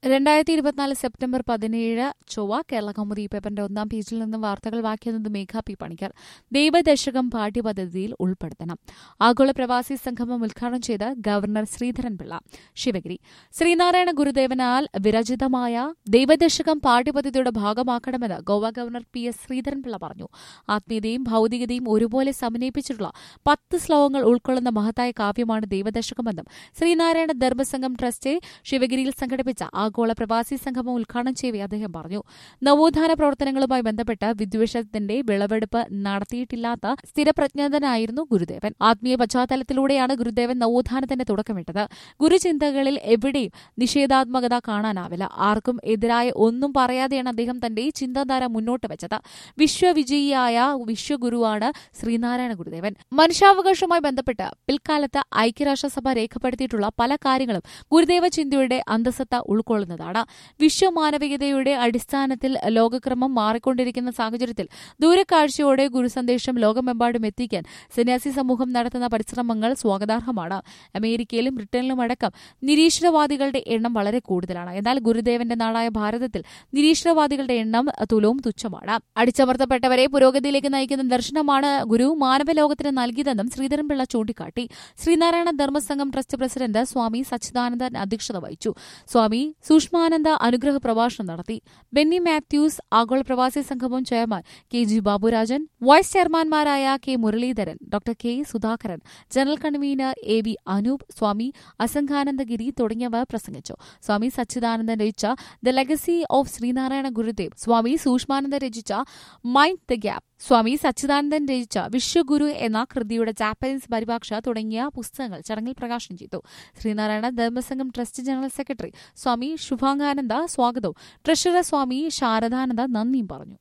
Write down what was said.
രണ്ടായിരത്തി ഇരുപത്തിനാല് സെപ്റ്റംബർ പതിനേഴ് ചൊവ്വ കേരള കൗമുദി പേപ്പറിന്റെ ഒന്നാം പേജിൽ നിന്നും വാർത്തകൾ വായിക്കുന്നത് മേഘ പി പണിക്കർ ദൈവദശകം പാഠ്യപദ്ധതിയിൽ ഉൾപ്പെടുത്തണം ആഗോള പ്രവാസി സംഗമം ഉദ്ഘാടനം ചെയ്ത് ഗവർണർ ശ്രീധരൻപിള്ള ശിവഗിരി ശ്രീനാരായണ ഗുരുദേവനാൽ വിരചിതമായ ദൈവദശകം പാഠ്യപദ്ധതിയുടെ ഭാഗമാക്കണമെന്ന് ഗോവ ഗവർണർ പി എസ് ശ്രീധരൻപിള്ള പറഞ്ഞു ആത്മീയതയും ഭൌതികതയും ഒരുപോലെ സമന്വയിപ്പിച്ചിട്ടുള്ള പത്ത് ശ്ലോകങ്ങൾ ഉൾക്കൊള്ളുന്ന മഹത്തായ കാവ്യമാണ് ദൈവദശകമെന്നും ശ്രീനാരായണ ധർമ്മസംഘം ട്രസ്റ്റ് ശിവഗിരിയിൽ സംഘടിപ്പിച്ച ആഗോള പ്രവാസി സംഗമം ഉദ്ഘാടനം ചെയ്യവെ അദ്ദേഹം പറഞ്ഞു നവോത്ഥാന പ്രവർത്തനങ്ങളുമായി ബന്ധപ്പെട്ട് വിദ്വേഷത്തിന്റെ വിളവെടുപ്പ് നടത്തിയിട്ടില്ലാത്ത സ്ഥിരപ്രജ്ഞതനായിരുന്നു ഗുരുദേവൻ ആത്മീയ പശ്ചാത്തലത്തിലൂടെയാണ് ഗുരുദേവൻ നവോത്ഥാനത്തിന്റെ തുടക്കമിട്ടത് ഗുരുചിന്തകളിൽ എവിടെയും നിഷേധാത്മകത കാണാനാവില്ല ആർക്കും എതിരായ ഒന്നും പറയാതെയാണ് അദ്ദേഹം തന്റെ ചിന്താധാര മുന്നോട്ട് വെച്ചത് വിശ്വവിജയിയായ വിശ്വഗുരുവാണ് ശ്രീനാരായണ ഗുരുദേവൻ മനുഷ്യാവകാശവുമായി ബന്ധപ്പെട്ട് പിൽക്കാലത്ത് ഐക്യരാഷ്ട്രസഭ രേഖപ്പെടുത്തിയിട്ടുള്ള പല കാര്യങ്ങളും ഗുരുദേവ ചിന്തയുടെ അന്തസത്ത ഉൾക്കൊള്ളുന്നതാണ് വിശ്വമാനവികതയുടെ അടിസ്ഥാനത്തിൽ ലോകക്രമം മാറിക്കൊണ്ടിരിക്കുന്ന സാഹചര്യത്തിൽ ദൂരക്കാഴ്ചയോടെ ഗുരുസന്ദേശം ലോകമെമ്പാടും എത്തിക്കാൻ സന്യാസി സമൂഹം നടത്തുന്ന പരിശ്രമങ്ങൾ സ്വാഗതാർഹമാണ് അമേരിക്കയിലും ബ്രിട്ടനിലുമടക്കം നിരീശ്വരവാദികളുടെ എണ്ണം വളരെ കൂടുതലാണ് എന്നാൽ ഗുരുദേവന്റെ നാടായ ഭാരതത്തിൽ നിരീശ്വരവാദികളുടെ എണ്ണം തുലവും തുച്ഛമാണ് അടിച്ചമർത്തപ്പെട്ടവരെ പുരോഗതിയിലേക്ക് നയിക്കുന്ന ദർശനമാണ് ഗുരു മാനവലോകത്തിന് നൽകിയതെന്നും ശ്രീധരൻപിള്ള ചൂണ്ടിക്കാട്ടി ശ്രീനാരായണ ധർമ്മസംഘം ട്രസ്റ്റ് പ്രസിഡന്റ് സ്വാമി സച്ചിദാനന്ദൻ അധ്യക്ഷത വഹിച്ചു സ്വാമി സൂക്ഷ്മാനന്ദ അനുഗ്രഹ പ്രഭാഷണം നടത്തി ബെന്നി മാത്യൂസ് ആഗോള പ്രവാസി സംഗമം ചെയർമാൻ കെ ജി ബാബുരാജൻ വൈസ് ചെയർമാൻമാരായ K Muraleedharan doctor K Sudhakaran general convener A V Anoop Swami Asangananda Giri തുടങ്ങിയവർ പ്രസംഗിച്ചു സ്വാമി സച്ചിദാനന്ദൻ രചിച്ച the legacy of Sree Narayana Gurudev Swami Sukshmananda രചിച്ച mind the gap Swami Sachidanandan രചിച്ച വിശ്വഗുരു എന്ന കൃതിയുടെ ജാപ്പനീസ് പരിഭാഷ തുടങ്ങിയ പുസ്തകങ്ങൾ ചടങ്ങിൽ പ്രകാശനം ചെയ്തു Sree Narayana Dharma Sangham trust general secretary Swami Subhangananda സ്വാഗതവും ട്രഷറർ സ്വാമി ശാരദാനന്ദ നന്ദിയും പറഞ്ഞു